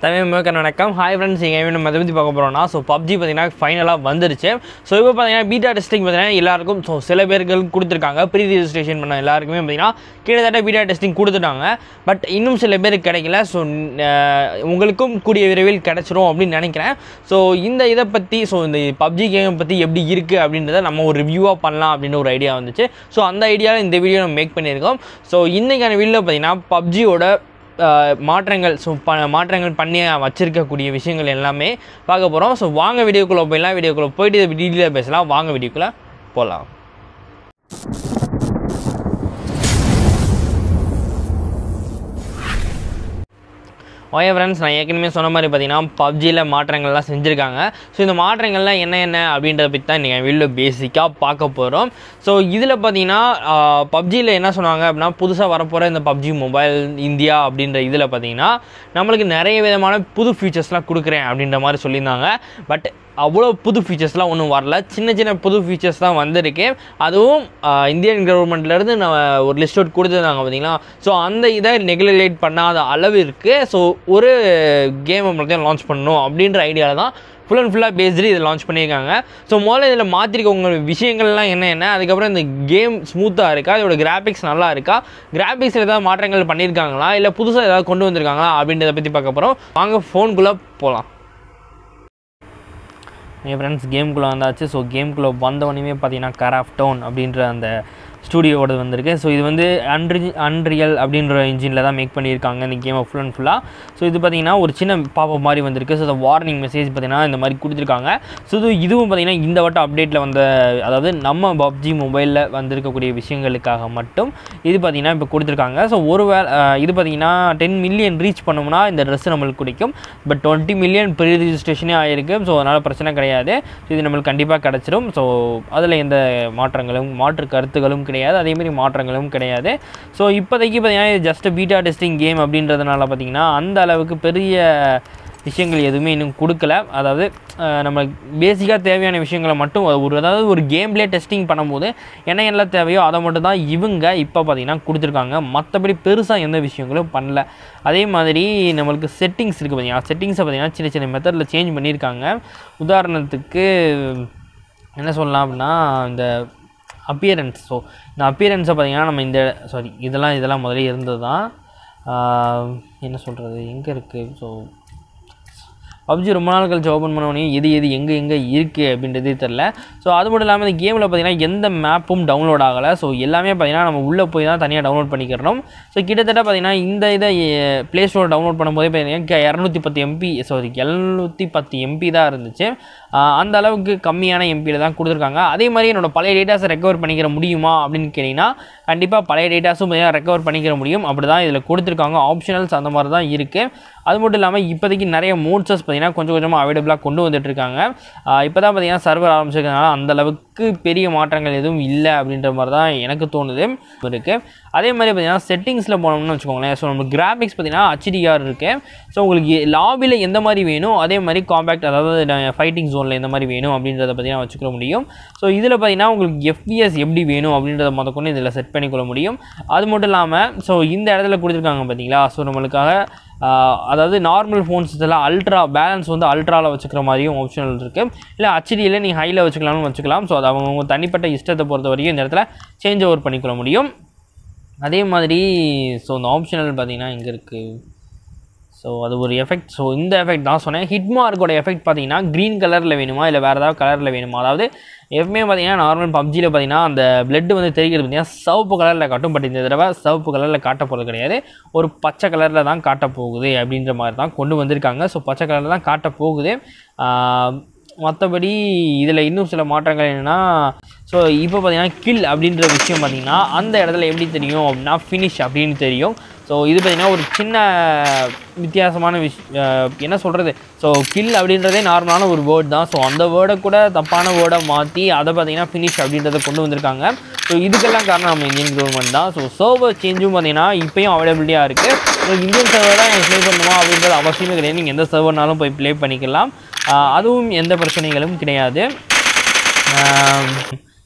தமிழ் முழுக்க வணக்கம் hi friends இங்கே நம்ம எதை பற்றி பார்க்க போகிறோம்னா ஸோ பப்ஜி பார்த்தீங்கன்னா ஃபைனலாக வந்துருச்சு ஸோ இப்போ பார்த்தீங்கன்னா பீட்டா டெஸ்டிங் பார்த்தீங்கன்னா எல்லாருக்கும் ஸோ சில பேருக்கு கொடுத்துருக்காங்க ப்ரீ ரிஜிஸ்ட்ரேஷன் பண்ண எல்லாருக்குமே பார்த்தீங்கன்னா கிட்டத்தட்ட பீட்டா டெஸ்டிங் கொடுத்துட்டாங்க பட் இன்னும் சில பேருக்கு கிடைக்கல ஸோ உங்களுக்கும் கூடிய விரைவில் கிடைச்சிரும் அப்படின்னு நினைக்கிறேன் ஸோ இந்த இதை பற்றி ஸோ இந்த பப்ஜி கேம் பற்றி எப்படி இருக்குது அப்படின்றத நம்ம ஒரு ரிவ்யூவாக பண்ணலாம் அப்படின்னு ஒரு ஐடியா வந்துச்சு ஸோ அந்த ஐடியாவில் இந்த வீடியோ நம்ம மேக் பண்ணியிருக்கோம் ஸோ இன்றைக்கான வீடியோவில் பார்த்தீங்கன்னா பப்ஜியோட அஹ் மாற்றங்கள் ஸோ ப மாற்றங்கள் பண்ணி வச்சிருக்கக்கூடிய விஷயங்கள் எல்லாமே பார்க்க போகிறோம் ஸோ வாங்க வீடியோக்குள்ளே போயிடலாம் வீடியோக்குள்ளே போயிட்டு இதை டீட்டெயிலாக பேசலாம் வாங்க வீடியோக்குள்ளே போகலாம் ஓகே ஃப்ரெண்ட்ஸ் நான் ஏற்கனவே சொன்ன மாதிரி பார்த்தீங்கன்னா பப்ஜியில் மாற்றங்கள்லாம் செஞ்சுருக்காங்க ஸோ இந்த மாற்றங்கள்லாம் என்ன என்ன அப்படின்றத பற்றி தான் நீங்கள் வீடியோ பேசிக்காக பார்க்க போகிறோம் ஸோ இதில் பார்த்தீங்கன்னா பப்ஜியில் என்ன சொன்னாங்க அப்படின்னா புதுசாக வரப்போகிற இந்த பப்ஜி மொபைல் இந்தியா அப்படின்ற இதில் பார்த்தீங்கன்னா நம்மளுக்கு நிறைய விதமான புது ஃபீச்சர்ஸ்லாம் கொடுக்குறேன் அப்படின்ற மாதிரி சொல்லியிருந்தாங்க பட் அவ்வளோ புது ஃபீச்சர்ஸ்லாம் ஒன்றும் வரல சின்ன சின்ன புது ஃபீச்சர்ஸ் தான் வந்திருக்கு அதுவும் ஆஹ், இந்தியன் கவர்மெண்ட்லேருந்து நம்ம ஒரு லிஸ்ட் அவுட் கொடுத்துருந்தாங்க பார்த்தீங்களா ஸோ அந்த இதை நெகுலேட் பண்ணாத அளவிற்கு ஸோ ஒரு கேமை மட்டும் லான்ச் பண்ணணும் அப்படின்ற ஐடியாவில் தான் ஃபுல் அண்ட் ஃபுல்லாக பேஸ்டு இதை லான்ச் பண்ணியிருக்காங்க ஸோ முதல்ல இதில் மாற்றிருக்கவங்க விஷயங்கள்லாம் என்ன என்ன அதுக்கப்புறம் இந்த கேம் ஸ்மூத்தாக இருக்கா இதோட கிராஃபிக்ஸ் நல்லா இருக்கா கிராஃபிக்ஸில் ஏதாவது மாற்றங்கள் பண்ணியிருக்காங்களா இல்லை புதுசாக ஏதாவது கொண்டு வந்திருக்காங்களா அப்படின்றத பற்றி பார்க்க போகிறோம் வாங்க ஃபோனுக்குள்ளே போகலாம் என் ஃப்ரெண்ட்ஸ் கேம்குள்ளே வந்தாச்சு ஸோ கேம்குள்ளே வந்தவொடனே பார்த்தீங்கன்னா கராஃப் டவுன் அப்படின்ற அந்த ஸ்டூடியோவோட வந்திருக்கு ஸோ இது வந்து அன்ரி அன்ரியல் அப்படின்ற இன்ஜினில் தான் மேக் பண்ணியிருக்காங்க இந்த கேமை ஃபுல் அண்ட் ஃபுல்லாக ஸோ இது பார்த்தீங்கன்னா ஒரு சின்ன பாப்பப் மாதிரி வந்திருக்கு ஸோ வார்னிங் மெசேஜ் பார்த்தீங்கன்னா இந்த மாதிரி கொடுத்துருக்காங்க ஸோ இது இதுவும் பார்த்தீங்கன்னா இந்த வட்டம் அப்டேட்டில் வந்த அதாவது நம்ம பப்ஜி மொபைலில் வந்திருக்கக்கூடிய விஷயங்களுக்காக மட்டும் இது பார்த்தீங்கன்னா இப்போ கொடுத்துருக்காங்க ஸோ ஒரு வே இது பார்த்தீங்கன்னா டென் மில்லியன் ரீச் பண்ணோம்னா இந்த ட்ரெஸ் நம்மளுக்கு கிடைக்கும் பட் டுவெண்ட்டி மில்லியன் ப்ரீ ரிஜிஸ்ட்ரேஷனே ஆகிருக்கு ஸோ அதனால் பிரச்சனை கிடையாது ஸோ இது நம்மளுக்கு கண்டிப்பாக கிடச்சிரும் ஸோ அதில் எந்த மாற்றங்களும் மாற்று கருத்துகளும் கிடையாது அதேமாதிரி மாற்றங்களும் கிடையாது ஸோ இப்போதைக்கு பார்த்தீங்கன்னா இது ஜஸ்ட் பீட்டா டெஸ்டிங் கேம் அப்படின்றதுனால பார்த்தீங்கன்னா அந்த அளவுக்கு பெரிய விஷயங்கள் எதுவுமே இன்னும் கொடுக்கல அதாவது அஹ், நம்ம பேசிக்காக தேவையான விஷயங்களை மட்டும் ஒரு அதாவது ஒரு கேம்லேயே டெஸ்டிங் பண்ணும்போது என்ன எல்லாம் தேவையோ அதை மட்டும் தான் இவங்க இப்போ பார்த்தீங்கன்னா கொடுத்துருக்காங்க மற்றபடி பெருசாக எந்த விஷயங்களும் பண்ணல அதே மாதிரி நம்மளுக்கு செட்டிங்ஸ் இருக்குது பார்த்தீங்கன்னா செட்டிங்ஸை பார்த்தீங்கன்னா சின்ன சின்ன மெத்தடில் சேஞ்ச் பண்ணியிருக்காங்க உதாரணத்துக்கு என்ன சொல்லலாம் அப்படின்னா இந்த அப்பியரன்ஸ் ஸோ இந்த அப்பியரன்ஸை பார்த்தீங்கன்னா நம்ம இந்த சாரி இதெல்லாம் இதெல்லாம் முதல்ல இருந்தது தான் ஆஹ் என்ன சொல்கிறது எங்கே இருக்குது ஸோ பப்ஜி ரொம்ப நாள் கழிச்சு ஓப்பன் பண்ணோடனே எது எது எங்கே எங்கே இருக்குது அப்படின்றதே தெரில ஸோ அது மட்டும் இல்லாமல் இந்த கேமில் பார்த்தீங்கன்னா எந்த மேப்பும் டவுன்லோட் ஆகலை ஸோ எல்லாமே பார்த்தீங்கன்னா நம்ம உள்ளே போய் தான் தனியாக டவுன்லோட் பண்ணிக்கிறோம் ஸோ கிட்டத்தட்ட பார்த்தீங்கன்னா இந்த இதை ப்ளே ஸ்டோர் டவுன்லோட் பண்ணும்போதே பார்த்தீங்கன்னா இரநூத்தி பத்து எம்பி சாரி எழுநூற்றி பத்து எம்பி தான் இருந்துச்சு ஆஹ் அந்த அளவுக்கு கம்மியான எம்பியில் தான் கொடுத்துருக்காங்க அதே மாதிரி என்னோட பழைய டேட்டாஸை ரெக்கவர் பண்ணிக்கிற முடியுமா அப்படின்னு கேட்டிங்கன்னா கண்டிப்பாக பழைய டேட்டாஸும் பார்த்தீங்கன்னா ரெக்கவர் பண்ணிக்கிற முடியும் அப்படி தான் இதில் கொடுத்துருக்காங்க ஆப்ஷனல்ஸ் அந்த மாதிரி தான் இருக்குது அது மட்டும் இல்லாமல் இப்போதைக்கு நிறைய மோட்ஸஸ் பார்த்தீங்கன்னா கொஞ்சம் கொஞ்சமாக அவைலபிளாக கொண்டு வந்துட்டுருக்காங்க இப்போ தான் பார்த்தீங்கன்னா சர்வர் ஆரம்பிச்சிருக்கனால அந்த அளவுக்கு பெரிய மாற்றங்கள் எதுவும் இல்லை அப்படின்ற மாதிரி தான் எனக்கு தோணுது இருக்குது அதே மாதிரி பார்த்தீங்கன்னா செட்டிங்ஸில் போனோம்னு வச்சுக்கோங்களேன் ஸோ நம்ம கிராஃபிக்ஸ் பார்த்தீங்கன்னா ஹச்டிஆர் இருக்குது ஸோ உங்களுக்கு லாபியில் எந்த மாதிரி வேணும் அதே மாதிரி காம்பேக்ட் அதாவது ஃபைட்டிங் ஜோனில் எந்த மாதிரி வேணும் அப்படின்றத பார்த்தீங்கன்னா வச்சுக்க முடியும் ஸோ இதில் பார்த்தீங்கன்னா உங்களுக்கு எஃபிஎஸ் எப்படி வேணும் அப்படின்றத முதற்கொண்டு இதில் செட் பண்ணிக்கொள்ள முடியும் அது மட்டும் இல்லாமல் ஸோ இந்த இடத்துல கொடுத்துருக்காங்க பார்த்தீங்களா ஸோ நம்மளுக்காக ஆஹ், அதாவது நார்மல் ஃபோன்ஸ் இதெல்லாம் அல்ட்ரா பேலன்ஸ் வந்து அல்ட்ராவில் வச்சுக்கிற மாதிரியும் ஆப்ஷனல் இருக்குது இல்லை ஹச்டியில் நீங்கள் ஹையில் வச்சுக்கலாம்னு வச்சுக்கலாம் ஸோ அது அவங்க தனிப்பட்ட இஷ்டத்தை பொறுத்த வரைக்கும் இந்த இடத்துல சேஞ்ச் ஓவர் பண்ணிக்கொள்ள முடியும் அதே மாதிரி ஸோ இந்த ஆப்ஷனல் பார்த்தீங்கன்னா இங்கே இருக்குது ஸோ அது ஒரு எஃபெக்ட் ஸோ இந்த எஃபெக்ட் தான் சொன்னேன் ஹிட்மார்க்கோட எஃபெக்ட் பார்த்தீங்கன்னா க்ரீன் கலரில் வேணுமா இல்லை வேறு ஏதாவது கலரில் வேணுமா அதாவது எப்பவுமே பார்த்தீங்கன்னா நார்மல் பப்ஜியில் பார்த்தீங்கன்னா அந்த பிளட் வந்து தெரிகிறது பார்த்தீங்கன்னா சிவப்பு கலரில் காட்டும் பட் இந்த தடவை சிவப்பு கலரில் காட்ட போகிறது கிடையாது ஒரு பச்சை கலரில் தான் காட்ட போகுது அப்படின்ற மாதிரி தான் கொண்டு வந்திருக்காங்க ஸோ பச்சை கலரில் தான் காட்ட போகுது ஆஹ், மற்றபடி இதில் இன்னும் சில மாற்றங்கள் என்னென்னா ஸோ இப்போ பார்த்தீங்கன்னா கில் அப்படின்ற விஷயம் பார்த்தீங்கன்னா அந்த இடத்துல எப்படி தெரியும் அப்படின்னா ஃபினிஷ் அப்படின்னு தெரியும் ஸோ இது பார்த்தீங்கன்னா ஒரு சின்ன வித்தியாசமான விஷ் அஹ் என்ன சொல்கிறது ஸோ கில் அப்படின்றதே நார்மலான ஒரு வேர்ட் தான் ஸோ அந்த வேர்டை கூட தப்பான வேர்டை மாற்றி அதை பார்த்தீங்கன்னா ஃபினிஷ் அப்படின்றத கொண்டு வந்திருக்காங்க ஸோ இதுக்கெல்லாம் காரணம் நம்ம இந்தியன் கவர்மெண்ட் தான் ஸோ சர்வர் சேஞ்சும் பார்த்தீங்கன்னா இப்போயும் அவைலபிலிட்டியாக இருக்குது ஸோ இந்தியன் சர்வர் தான் எனக்கு ப்ளே பண்ணணுமா அப்படின்றது அவசியமே கிடையாது நீங்கள் எந்த சர்வர்னாலும் போய் ப்ளே பண்ணிக்கலாம் ஆஹ் அதுவும் எந்த பிரச்சனைகளும் கிடையாது ஆம்,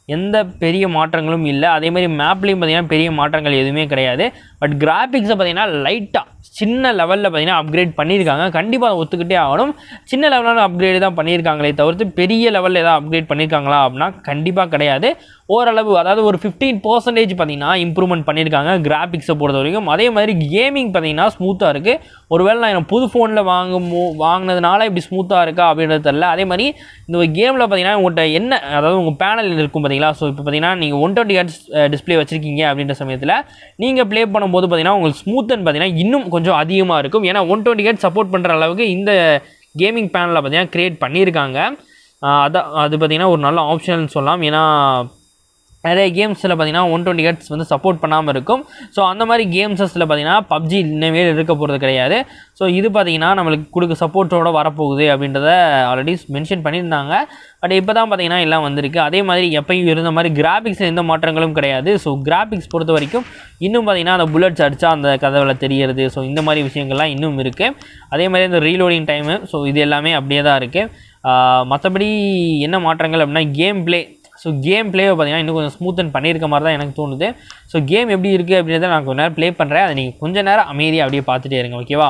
எந்த பெரிய மாற்றங்களும் இல்லை அதே மாதிரி மேப்லேயும் பார்த்தீங்கன்னா பெரிய மாற்றங்கள் எதுவுமே கிடையாது பட் கிராஃபிக்ஸை பார்த்தீங்கன்னா லைட்டாக சின்ன லெவலில் பார்த்தீங்கன்னா அப்கிரேட் பண்ணியிருக்காங்க கண்டிப்பாக அதை ஒத்துக்கிட்டே ஆகணும் சின்ன லெவலான அப்கிரேடு தான் பண்ணியிருக்காங்களே தவிர்த்து பெரிய லெவலில் ஏதாவது அப்கிரேட் பண்ணியிருக்காங்களா அப்படின்னா கண்டிப்பாக கிடையாது ஓரளவு அதாவது ஒரு ஃபிஃப்டீன் பர்சன்டேஜ் பார்த்தீங்கன்னா இம்ப்ரூவ்மெண்ட் பண்ணியிருக்காங்க கிராஃபிக்ஸை பொறுத்த வரைக்கும் அதே மாதிரி கேமிங் பார்த்தீங்கன்னா ஸ்மூத்தாக இருக்குது ஒருவேளை நான் எனக்கு புது ஃபோனில் வாங்கும் வாங்கினதுனால இப்படி ஸ்மூத்தாக இருக்கா அப்படின்றது தெரில அதே மாதிரி இந்த கேமில் பார்த்தீங்கன்னா உங்கள்கிட்ட என்ன அதாவது உங்கள் பேனல் இருக்கும் பார்த்தீங்களா ஸோ இப்போ பார்த்தீங்கன்னா நீங்கள் ஒன் டுவெண்ட்டி ஹெட்ஸ் டிஸ்பிளே வச்சிருக்கீங்க அப்படின்ற சமயத்தில் நீங்கள் ப்ளே பண்ணும்போது பார்த்தீங்கன்னா உங்களுக்கு ஸ்மூத்தன் பார்த்தீங்கன்னா இன்னும் கொஞ்சம் அதிகமாக இருக்கும் ஏன்னா ஒன் டுவெண்ட்டி ஹெட் சப்போர்ட் பண்ணுற அளவுக்கு இந்த கேமிங் பேனலில் பார்த்தீங்கன்னா க்ரியேட் பண்ணியிருக்காங்க ஆஹ் அதான் அது பார்த்தீங்கன்னா ஒரு நல்ல ஆப்ஷன் சொல்லலாம் ஏன்னா நிறைய கேம்ஸில் பார்த்தீங்கன்னா ஒன் டுவெண்ட்டி ஹெட்ஸ் வந்து சப்போர்ட் பண்ணாமல் இருக்கும் ஸோ அந்த மாதிரி கேம்ஸஸில் பார்த்தீங்கன்னா பப்ஜி இனிமேல் இருக்க போகிறது கிடையாது ஸோ இது பார்த்தீங்கன்னா நம்மளுக்கு கொடுக்க சப்போர்ட்டோட வரப்போகுது அப்படின்றத ஆல்ரெடி மென்ஷன் பண்ணியிருந்தாங்க பட் இப்போ தான் பார்த்தீங்கன்னா எல்லாம் வந்திருக்கு அதே மாதிரி எப்பயும் இருந்த மாதிரி கிராஃபிக்ஸில் எந்த மாற்றங்களும் கிடையாது ஸோ கிராஃபிக்ஸ் பொறுத்த வரைக்கும் இன்னும் பார்த்தீங்கன்னா அந்த புல்லட்ஸ் அடித்தா அந்த கதவில் தெரியறது ஸோ இந்த மாதிரி விஷயங்கள்லாம் இன்னும் இருக்குது அதே மாதிரி இந்த ரீலோடிங் டைமு ஸோ இது எல்லாமே அப்படியே தான் இருக்குது மற்றபடி என்ன மாற்றங்கள் அப்படின்னா கேம் ப்ளே ஸோ கேம் ப்ளேவை பார்த்தீங்கன்னா இன்னும் கொஞ்சம் ஸ்மூத்தன் பண்ணியிருக்க மாதிரி தான் எனக்கு தோணுது ஸோ கேம் எப்படி இருக்குது அப்படின்றத நான் கொஞ்ச நேரம் ப்ளே பண்ணுறேன் அதை நீங்கள் கொஞ்ச நேரம் அமைதியாக அப்படியே பார்த்துட்டே இருங்க ஓகேவா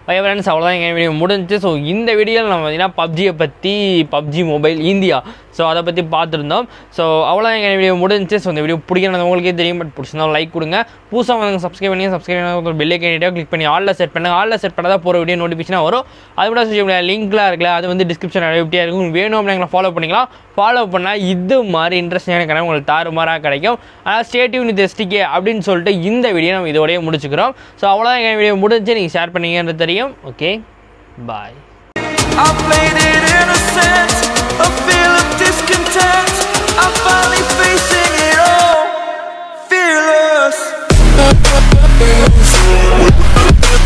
ஓகே ஃப்ரெண்ட்ஸ் அவ்வளோதான் எங்கள் வீடியோ முடிஞ்சுச்சு ஸோ இந்த வீடியோவில் நம்ம பார்த்தீங்கன்னா பப்ஜியை பற்றி பப்ஜி மொபைல் இந்தியா ஸோ அதை பற்றி பார்த்துருந்தோம் ஸோ அவ்வளோதான் எங்கள் வீடியோ முடிஞ்சுச்சு ஸோ இந்த வீடியோ பிடிக்கிறது உங்களுக்கே தெரியும் பட் பிடிச்சிருந்தா லைக் கொடுங்க புதுசாக வந்து சப்ஸ்கிரைப் பண்ணி சப்ஸ்கிரைப் பண்ணி பெல்லை கேண்டியாக கிளிக் பண்ணி ஆலில் செட் பண்ணுங்க ஆலில் செட் பண்ணால் தான் போகிற வீடியோ நோட்டிஃபிகேஷனாக வரும் அது கூட சோஷியல் மீடியா லிங்க்லாம் இருக்குல்ல அது வந்து டிஸ்கிரிப்ஷன் எப்படியா இருக்கும் உங்களுக்கு வேணும் அப்படின்னா எங்களை ஃபாலோ பண்ணிக்கலாம் ஃபாலோ பண்ணால் இது மாதிரி இன்ட்ரெஸ்டிங்கான கணக்கு உங்களுக்கு தாறுமாறாக கிடைக்கும் ஆனால் ஸ்டேட்டிவ் வித் எஸ்டிகே அப்படின்னு சொல்லிட்டு இந்த வீடியோ நம்ம இதோடய முடிச்சுக்கிறோம் ஸோ அவ்வளோதான் எங்கள் வீடியோ முடிஞ்சு நீங்கள் ஷேர் பண்ணீங்கன்றது தெரியும் okay bye I played it innocent, a feel of discontent. I finally face it.